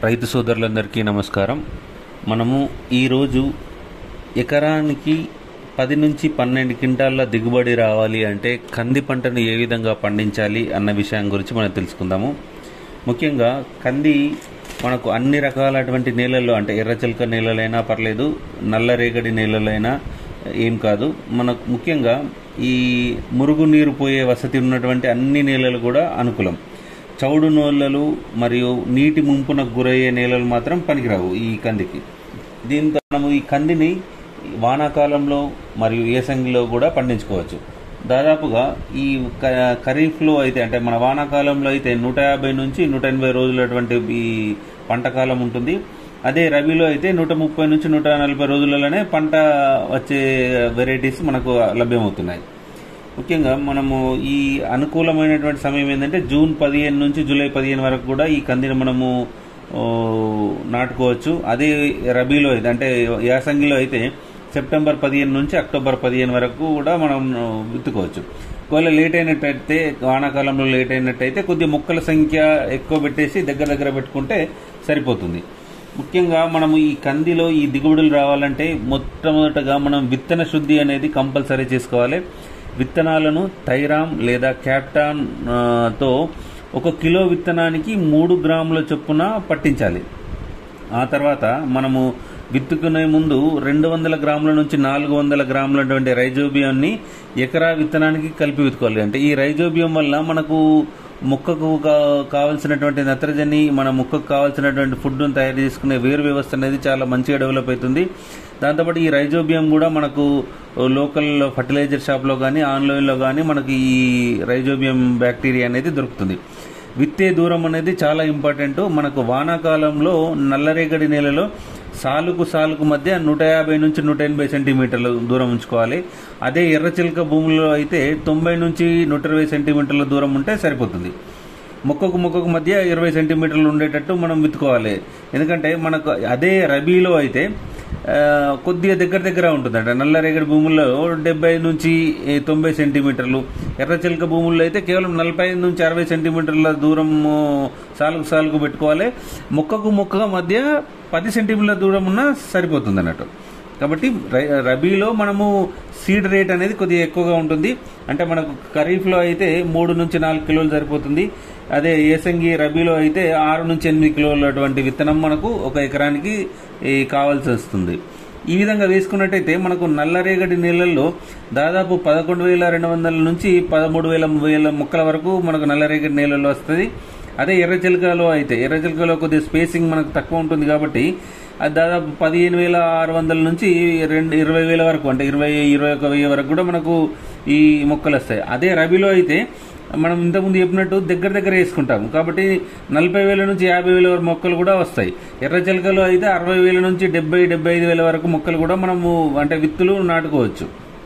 రైతు సోదరులందరికీ నమస్కారం మనము ఈరోజు ఎకరానికి పది నుంచి పన్నెండు క్వింటాళ్ళ దిగుబడి రావాలి అంటే కంది పంటను ఏ విధంగా పండించాలి అన్న విషయం గురించి మనం తెలుసుకుందాము ముఖ్యంగా కంది మనకు అన్ని రకాలటువంటి నేలల్లో అంటే ఎర్రచిలక నేలలైనా పర్లేదు నల్లరేగడి నేలలైనా ఏం కాదు మనకు ముఖ్యంగా ఈ మురుగు నీరు పోయే వసతి ఉన్నటువంటి అన్ని నేలలు కూడా అనుకూలం చౌడు నేలలు మరియు నీటి ముంపునకు గురయ్యే నేలలు మాత్రం పనికిరావు ఈ కందికి దీంతో మనము ఈ కందిని వానాకాలంలో మరియు ఏసంగిలో కూడా పండించుకోవచ్చు దాదాపుగా ఈ క- ఖరీఫ్లో అయితే అంటే మన వానాకాలంలో అయితే నూట యాభై నుంచి నూట ఎనభై రోజులటువంటి ఈ పంట కాలం ఉంటుంది అదే రబీలో అయితే నూట ముప్పై నుంచి నూట నలభై రోజులలోనే పంట వచ్చే వెరైటీస్ మనకు లభ్యమవుతున్నాయి ముఖ్యంగా మనము ఈ అనుకూలమైనటువంటి సమయం ఏంటంటే జూన్ పదిహేను నుంచి జూలై పదిహేను వరకు కూడా ఈ కందిని మనము ఓ, నాటుకోవచ్చు అదే రబీలో అయితే అంటే యాసంగిలో అయితే సెప్టెంబర్ పదిహేను నుంచి అక్టోబర్ పదిహేను వరకు కూడా మనం విత్తుకోవచ్చు ఒకవేళ లేట్ అయినట్టయితే వానాకాలంలో లేట్ అయినట్టయితే కొద్ది మొక్కల సంఖ్య ఎక్కువ పెట్టేసి దగ్గర దగ్గర పెట్టుకుంటే సరిపోతుంది ముఖ్యంగా మనము ఈ కందిలో ఈ దిగుబడులు రావాలంటే మొట్టమొదటగా మనం విత్తన శుద్ధి అనేది కంపల్సరీ చేసుకోవాలి విత్తనాలను థైరామ్ లేదా క్యాప్టాన్ ఆ, తో ఒక కిలో విత్తనానికి మూడు గ్రాముల చొప్పున పట్టించాలి ఆ తర్వాత మనము విత్తుకునే ముందు రెండు వందల గ్రాముల నుంచి నాలుగు వందల గ్రాములటువంటి రైజోబియాన్ని ఎకరా విత్తనానికి కలిపి విత్తుకోవాలి అంటే ఈ రైజోబియం వల్ల మనకు మొక్కకు కా- కావాల్సినటువంటి నత్రజని మన మొక్కకు కావాల్సినటువంటి ఫుడ్ను తయారు చేసుకునే వేరు వ్యవస్థ అనేది చాలా మంచిగా డెవలప్ అవుతుంది దాంతోపాటు ఈ రైజోబియం కూడా మనకు లోకల్ ఫర్టిలైజర్ షాప్లో కానీ ఆన్లైన్లో కానీ మనకి ఈ రైజోబియం బ్యాక్టీరియా అనేది దొరుకుతుంది విత్తే దూరం అనేది చాలా ఇంపార్టెంట్ మనకు వానాకాలంలో నల్లరేగడి నేలలో సాలుకు సాలుకు మధ్య నూట యాభై నుంచి నూట ఎనభై సెంటీమీటర్ల దూరం ఉంచుకోవాలి అదే ఎర్రచిలక భూముల్లో అయితే తొంభై నుంచి నూట ఇరవై సెంటీమీటర్ల దూరం ఉంటే సరిపోతుంది మొక్కకు మొక్కకు మధ్య ఇరవై సెంటీమీటర్లు ఉండేటట్టు మనం విత్తుకోవాలి ఎందుకంటే మనకు అదే రబీలో అయితే ఆ, కొద్దిగా దగ్గర దగ్గర ఉంటుంది అంటే నల్లరేగడి భూముల్లో డెబ్బై నుంచి ఏ, తొంభై సెంటీమీటర్లు ఎర్రచిలక భూముల్లో అయితే కేవలం నలభై ఐదు నుంచి అరవై సెంటీమీటర్ల దూరం సాలుకు సాలుకు పెట్టుకోవాలి మొక్కకు మొక్క మధ్య పది సెంటీమీటర్ల దూరం ఉన్నా సరిపోతుంది అన్నట్టు కాబట్టి రై- రబీలో మనము సీడ్ రేట్ అనేది కొద్దిగా ఎక్కువగా ఉంటుంది అంటే మనకు ఖరీఫ్లో అయితే మూడు నుంచి నాలుగు కిలోలు సరిపోతుంది అదే ఏసంగి రబీలో అయితే ఆరు నుంచి ఎనిమిది కిలోల అటువంటి విత్తనం మనకు ఒక ఎకరానికి ఈ కావాల్సి వస్తుంది ఈ విధంగా వేసుకున్నట్టయితే మనకు నల్లరేగడి నీళ్ళల్లో దాదాపు పదకొండు వేల రెండు వందల నుంచి పదమూడు వేల వేల మొక్కల వరకు మనకు నల్లరేగడి నీళ్ళల్లో వస్తుంది అదే ఎర్రచిలకలో అయితే ఎర్రచిలకలో కొద్దిగా స్పేసింగ్ మనకు తక్కువ ఉంటుంది కాబట్టి అది దాదాపు పదిహేను వేల ఆరు వందల నుంచి రెండు ఇరవై వేల వరకు అంటే ఇరవై ఇరవై ఒక వెయ్యి వరకు కూడా మనకు ఈ మొక్కలు వస్తాయి అదే రబీలో అయితే మనం ఇంతకుముందు చెప్పినట్టు దగ్గర దగ్గర వేసుకుంటాం కాబట్టి నలభై వేల నుంచి యాభై వేల వరకు మొక్కలు కూడా వస్తాయి ఎర్రచిలకలో అయితే అరవై వేల నుంచి డెబ్బై డెబ్బై ఐదు వేల వరకు మొక్కలు కూడా మనము అంటే విత్తులు నాటుకోవచ్చు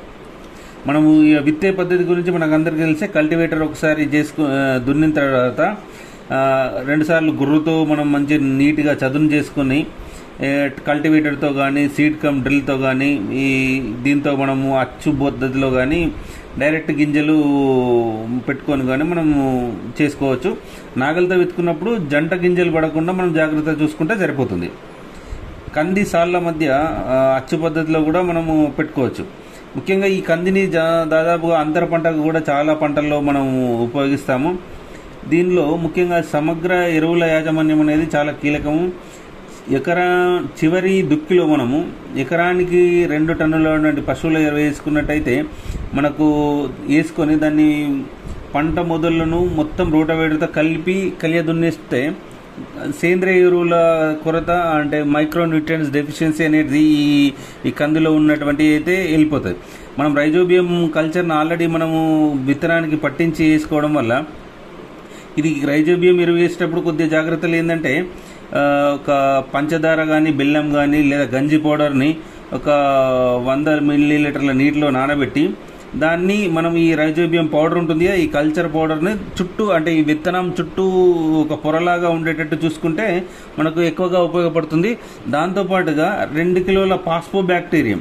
మనము ఈ విత్తే పద్ధతి గురించి మనకు అందరికీ తెలిసే కల్టివేటర్ ఒకసారి చేసుకు ఆ, దున్నిన తర్వాత ఆ, రెండుసార్లు గుర్రుతో మనం మంచి నీట్గా చదును చేసుకుని ఏ, కల్టివేటర్తో కానీ సీడ్ కమ్ డ్రిల్తో కానీ ఈ దీంతో మనము అచ్చు పద్ధతిలో కానీ డైరెక్ట్ గింజలు పెట్టుకొని కానీ మనము చేసుకోవచ్చు నాగలితో వెతుకున్నప్పుడు జంట గింజలు పడకుండా మనం జాగ్రత్త చూసుకుంటే సరిపోతుంది కంది సాళ్ళ మధ్య ఆ, అచ్చు పద్ధతిలో కూడా మనము పెట్టుకోవచ్చు ముఖ్యంగా ఈ కందిని జా- దాదాపుగా అంతర పంటకు కూడా చాలా పంటల్లో మనం ఉపయోగిస్తాము దీనిలో ముఖ్యంగా సమగ్ర ఎరువుల యాజమాన్యం అనేది చాలా కీలకము ఎకరా చివరి దుక్కిలో మనము ఎకరానికి రెండు టన్నుల ఉన్నటువంటి పశువుల ఎరువు వేసుకున్నట్టయితే మనకు వేసుకొని దాన్ని పంట మొదళ్లను మొత్తం రోటవేడుతో కలిపి కలియ దున్నేస్తే సేంద్రియ ఎరువుల కొరత అంటే మైక్రో న్యూట్రియన్స్ డెఫిషియన్సీ అనేది ఈ ఈ కందిలో ఉన్నటువంటి అయితే వెళ్ళిపోతుంది మనం రైజోబియం కల్చర్ను ఆల్రెడీ మనము విత్తనానికి పట్టించి వేసుకోవడం వల్ల ఇది రైజోబియం ఎరువు వేసేటప్పుడు కొద్దిగా జాగ్రత్తలు ఏంటంటే ఆ, ఒక పంచదార కానీ బెల్లం కానీ లేదా గంజి పౌడర్ని ఒక వంద మిల్లీ లీటర్ల నీటిలో నానబెట్టి దాన్ని మనం ఈ రైజోబియం పౌడర్ ఉంటుంది కదా, ఈ కల్చర్ పౌడర్ని చుట్టూ అంటే ఈ విత్తనం చుట్టూ ఒక పొరలాగా ఉండేటట్టు చూసుకుంటే మనకు ఎక్కువగా ఉపయోగపడుతుంది దాంతోపాటుగా రెండు కిలోల పాస్పో బ్యాక్టీరియం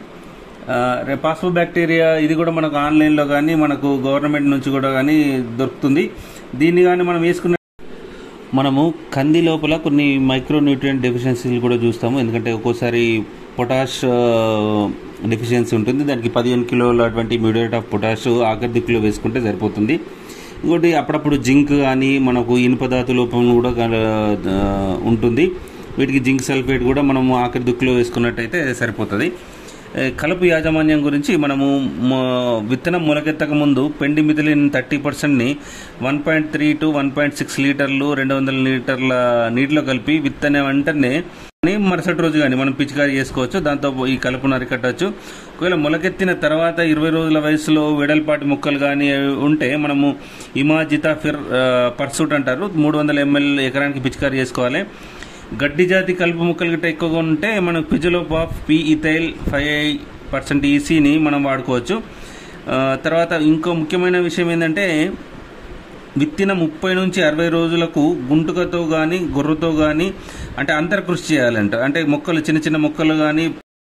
పాస్పో బ్యాక్టీరియా ఇది కూడా మనకు ఆన్లైన్లో కానీ మనకు గవర్నమెంట్ నుంచి కూడా కానీ దొరుకుతుంది దీన్ని కానీ మనం వేసుకున్న మనము కంది లోపల కొన్ని మైక్రో న్యూట్రియంట్ డెఫిషియన్సీలు కూడా చూస్తాము ఎందుకంటే ఒక్కోసారి పొటాష్ డెఫిషియన్సీ ఉంటుంది దానికి పదిహేను కిలోల అటువంటి మ్యూడేట్ ఆఫ్ పొటాష్ ఆఖరి దిక్కులో వేసుకుంటే సరిపోతుంది ఇంకోటి అప్పుడప్పుడు జింక్ కానీ మనకు ఇనుపధాతు లోపం కూడా ఆ, ఉంటుంది వీటికి జింక్ సల్ఫేట్ కూడా మనము ఆఖరి దుక్కులో వేసుకున్నట్టయితే సరిపోతుంది ఏ, కలుపు యాజమాన్యం గురించి మనము మొ- విత్తనం మొలకెత్తక ముందు పెండి మిథిలిన్ థర్టీ పర్సెంట్ని one point three to one point six లీటర్లు రెండు వందల లీటర్ల నీటిలో కలిపి విత్తన వెంటనే అని మరుసటి రోజు కానీ మనం పిచికారీ చేసుకోవచ్చు దాంతో ఈ కలుపును అరికట్టవచ్చు ఒకవేళ మొలకెత్తిన తర్వాత ఇరవై రోజుల వయసులో వెడల్పాటి మొక్కలు కానీ ఉంటే మనము ఇమాజితా ఫిర్ పర్సూట్ అంటారు మూడు వందల ఎంఎల్ ఎకరానికి పిచికారీ చేసుకోవాలి గడ్డి జాతి కలుపు మొక్కలు గిట్ట ఎక్కువగా ఉంటే మనం quizalofop P ethyl five percent ఈసీని మనం వాడుకోవచ్చు ఆ, తర్వాత ఇంకో ముఖ్యమైన విషయం ఏంటంటే విత్తిన ముప్పై నుంచి అరవై రోజులకు గుంటుకతో కానీ గొర్రెతో కానీ అంటే అంతర కృషి చేయాలంట అంటే మొక్కలు చిన్న చిన్న మొక్కలు కానీ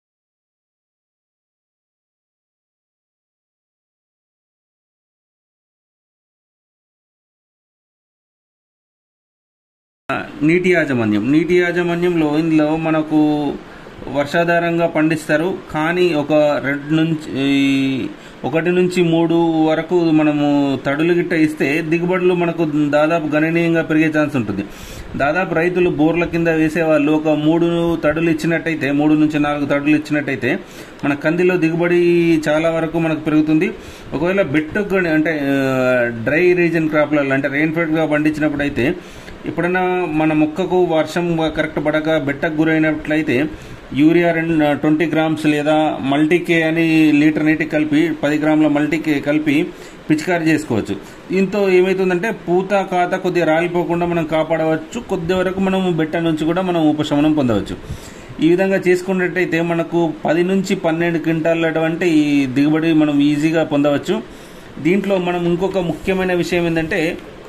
నీటి యాజమాన్యం నీటి యాజమాన్యంలో ఇందులో మనకు వర్షాధారంగా పండిస్తారు కానీ ఒక రెండు నుంచి ఈ ఒకటి నుంచి మూడు వరకు మనము తడులు గిట్ట ఇస్తే దిగుబడులు మనకు దాదాపు గణనీయంగా పెరిగే ఛాన్స్ ఉంటుంది దాదాపు రైతులు బోర్ల కింద వేసేవాళ్ళు ఒక మూడు తడులు ఇచ్చినట్టయితే మూడు నుంచి నాలుగు తడులు ఇచ్చినట్టయితే మన కందిలో దిగుబడి చాలా వరకు మనకు పెరుగుతుంది ఒకవేళ బెట్టు అంటే డ్రై రీజన్ క్రాప్లలో అంటే రెయిన్ఫెడ్గా పండించినప్పుడు అయితే ఎప్పుడైనా మన మొక్కకు వర్షం కరెక్ట్ పడక బెట్టకు గురైనట్లయితే యూరియా రెండు ట్వంటీ గ్రామ్స్ లేదా మల్టీకే అని లీటర్ నీటికి కలిపి పది గ్రాముల మల్టీకే కలిపి పిచికారీ చేసుకోవచ్చు దీంతో ఏమవుతుందంటే పూత కాత కొద్దిగా రాలిపోకుండా మనం కాపాడవచ్చు కొద్ది వరకు మనం బెట్ట నుంచి కూడా మనం ఉపశమనం పొందవచ్చు ఈ విధంగా చేసుకున్నట్టయితే మనకు పది నుంచి పన్నెండు క్వింటాల్ అటువంటి ఈ దిగుబడి మనం ఈజీగా పొందవచ్చు దీంట్లో మనం ఇంకొక ముఖ్యమైన విషయం ఏంటంటే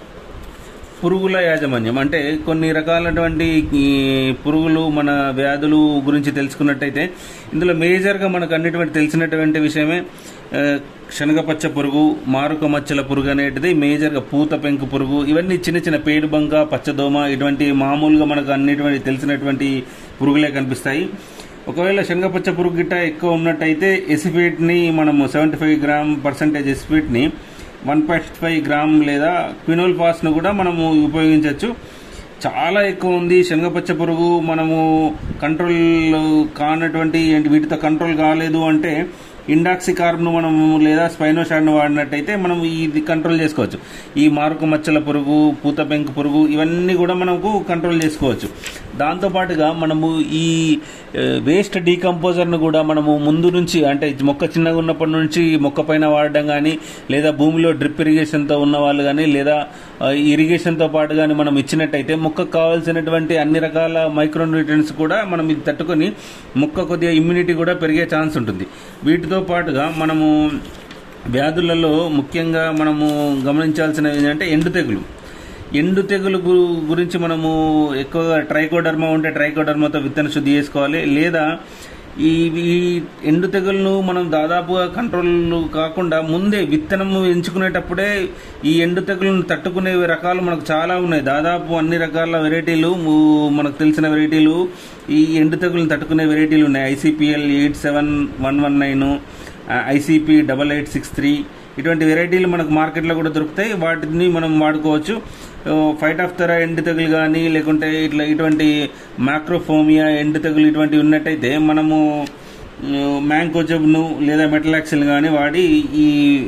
పురుగుల యాజమాన్యం అంటే కొన్ని రకాలటువంటి ఈ పురుగులు మన వ్యాధులు గురించి తెలుసుకున్నట్టయితే ఇందులో మేజర్గా మనకు అన్నిటువంటి తెలిసినటువంటి విషయమే ఆ, శనగపచ్చ పురుగు మారుక మచ్చల పురుగు అనేటిది మేజర్గా పూత పెంకు పురుగు ఇవన్నీ చిన్న చిన్న పేడుబంక పచ్చదోమ ఇటువంటి మామూలుగా మనకు అన్నిటువంటి తెలిసినటువంటి పురుగులే కనిపిస్తాయి ఒకవేళ శనగపచ్చ పురుగు గిట్ట ఎక్కువ ఉన్నట్టయితే ఎసిఫేట్ని మనము సెవెంటీ ఫైవ్ గ్రామ్ పర్సంటేజ్ ఎసిఫేట్ని వన్ పాయింట్ ఫైవ్ గ్రామ్ లేదా క్వినోల్ పాస్ను కూడా మనము ఉపయోగించవచ్చు చాలా ఎక్కువ ఉంది శనగపచ్చ పురుగు మనము కంట్రోల్ కానటువంటి ఏంటి వీటితో కంట్రోల్ కాలేదు అంటే ఇండాక్సి కార్బ్ను మనము లేదా స్పైనోషాడ్ను వాడినట్టయితే మనం ఇది కంట్రోల్ చేసుకోవచ్చు ఈ మారుకు మచ్చల పురుగు పూత పెంకు పురుగు ఇవన్నీ కూడా మనకు కంట్రోల్ చేసుకోవచ్చు దాంతోపాటుగా మనము ఈ వేస్ట్ డీకంపోజర్ను కూడా మనము ముందు నుంచి అంటే మొక్క చిన్నగా ఉన్నప్పటి నుంచి మొక్క పైన వాడడం కానీ లేదా భూమిలో డ్రిప్ ఇరిగేషన్తో ఉన్న వాళ్ళు కానీ లేదా ఆ, ఇరిగేషన్తో పాటు కానీ మనం ఇచ్చినట్టయితే మొక్కకు కావాల్సినటువంటి అన్ని రకాల మైక్రో న్యూట్రియన్స్ కూడా మనం ఇది తట్టుకొని మొక్క కొద్దిగా ఇమ్యూనిటీ కూడా పెరిగే ఛాన్స్ ఉంటుంది వీటితో పాటుగా మనము వ్యాధులలో ముఖ్యంగా మనము గమనించాల్సినవి ఏంటంటే ఎండు తెగులు ఎండు తెగులు గు- గురించి మనము ఎక్కువగా ట్రైకోడర్మా ఉంటే ట్రైకోడర్మాతో విత్తన శుద్ధి చేసుకోవాలి లేదా ఈ ఈ ఎండు తెగులను మనం దాదాపుగా కంట్రోల్ కాకుండా ముందే విత్తనము ఎంచుకునేటప్పుడే ఈ ఎండు తెగులను తట్టుకునే రకాలు మనకు చాలా ఉన్నాయి దాదాపు అన్ని రకాల వెరైటీలు ము- మనకు తెలిసిన వెరైటీలు ఈ ఎండు తెగులను తట్టుకునే వెరైటీలు ఉన్నాయి ICPL eight seven one one nine ICP double eight six three ఇటువంటి వెరైటీలు మనకు మార్కెట్లో కూడా దొరుకుతాయి వాటిని మనం వాడుకోవచ్చు ఫైట్ ఆఫ్ తెర ఎండు తెగులు కానీ లేకుంటే ఇట్లా ఇటువంటి మ్యాక్రోఫోమియా ఎండు తెగులు ఇటువంటివి ఉన్నట్టయితే మనము మ్యాంకోజబ్ను లేదా మెటలాక్సిల్ కానీ వాడి ఈ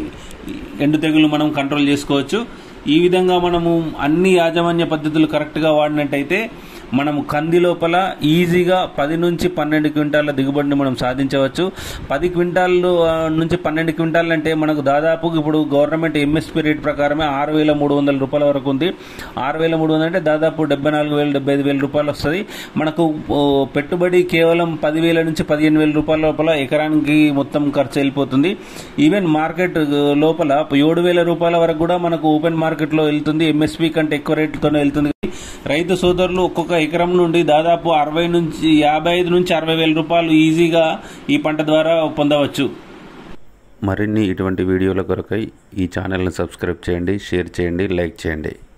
ఎండు తెగులు మనం కంట్రోల్ చేసుకోవచ్చు ఈ విధంగా మనము అన్ని యాజమాన్య పద్ధతులు కరెక్ట్గా వాడినట్టయితే మనము కంది లోపల ఈజీగా పది నుంచి పన్నెండు క్వింటాల దిగుబడిని మనం సాధించవచ్చు పది క్వింటాలు ఆ, నుంచి పన్నెండు క్వింటాలు అంటే మనకు దాదాపు ఇప్పుడు గవర్నమెంట్ ఎంఎస్పీ రేట్ ప్రకారమే ఆరు వేల మూడు వందల రూపాయల వరకు ఉంది ఆరు వేల మూడు వందలు అంటే దాదాపు డెబ్బై నాలుగు వేలు డెబ్బై ఐదు వేల రూపాయలు వస్తుంది మనకు ఓ, పెట్టుబడి కేవలం పదివేల నుంచి పదిహేను వేల రూపాయల లోపల ఎకరానికి మొత్తం ఖర్చు వెళ్ళిపోతుంది ఈవెన్ మార్కెట్ ఆ, లోపల ఏడు వేల రూపాయల వరకు కూడా మనకు ఓపెన్ మార్కెట్లో వెళ్తుంది ఎంఎస్పీ కంటే ఎక్కువ రేట్లతోనే వెళ్తుంది రైతు సోదరులు ఒక్కొక్క ఎకరం నుండి దాదాపు అరవై నుంచి యాభై ఐదు నుంచి అరవై వేల రూపాయలు ఈజీగా ఈ పంట ద్వారా పొందవచ్చు మరిన్ని ఇటువంటి వీడియోల కొరకై ఈ ఛానల్ని సబ్స్క్రైబ్ చేయండి షేర్ చేయండి లైక్ చేయండి